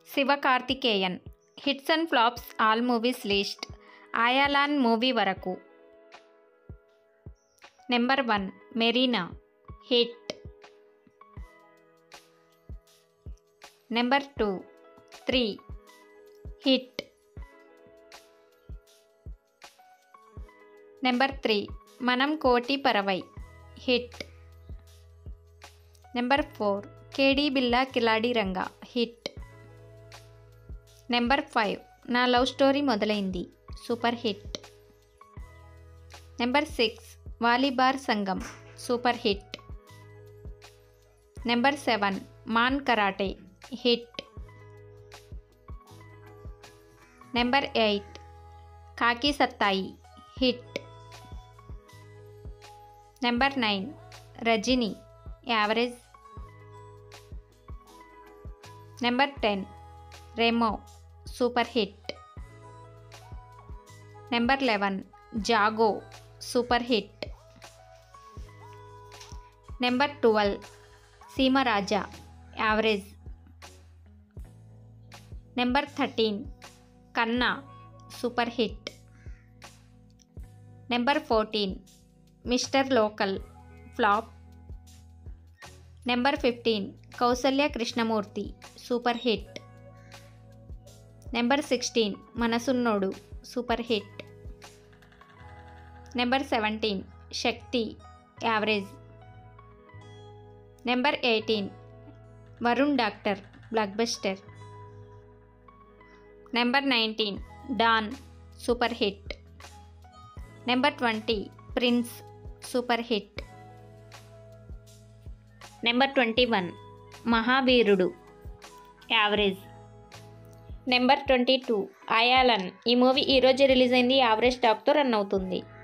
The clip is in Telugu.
Sivakarthikeyan hits and flops all movies list Ayalaan movie వరకు number one Marina hit number two three hit number three Manam Kothi Paravai hit number four Kedi Billa Killadi Ranga hit number five Naa love story Modalaindi super hit number six Valibar Sangam super hit number seven Maan karate hit number eight Kaaki Sattai hit number nine Rajini average number ten Remo super hit number eleven Jago super hit number twelve Seemaraja average number thirteen Kanaa super hit number fourteen mister local flop number fifteen Kousalya Krishnamurthy super hit number sixteen Manasunnodu super hit number seventeen Shakti average number eighteen Varun doctor blockbuster number nineteen Don super hit number twenty Prince super hit number twenty one Mahaveerudu average number twenty two Ayalaan ఈ మూవీ ఈరోజు రిలీజ్ అయింది యావరేజ్ టాక్తో రన్ అవుతుంది